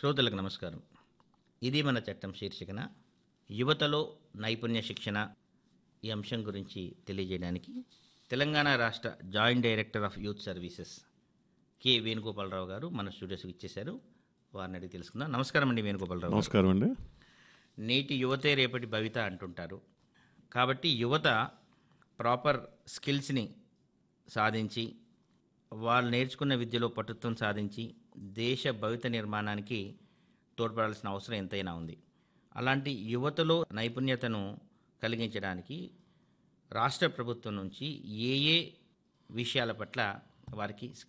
శ్రోతలకు నమస్కారం ఇది మన చట్టం శీర్షికన యువతలో నైపుణ్య శిక్షణ ఈ అంశం గురించి తెలియజేయడానికి తెలంగాణ రాష్ట్ర joint director of youth services K Venugopalarao garu మన స్టూడియోస్కి ఇచ్చేశారు వారిని అడిగి తెలుసుకుందాం నమస్కారం అండి వేణుగోపాలరావు గారు. నమస్కారం అండి నేటి యువతే రేపటి భవిత అంటుంటారు కాబట్టి యువత ప్రాపర్ స్కిల్స్ని సాధించి వాళ్ళు నేర్చుకున్న విద్యలో పటుత్వం సాధించి దేశ భవిత నిర్మాణానికి తోడ్పడాల్సిన అవసరం ఎంతైనా ఉంది అలాంటి యువతలో నైపుణ్యతను కలిగించడానికి రాష్ట్ర ప్రభుత్వం నుంచి ఏ ఏ విషయాల పట్ల వారికి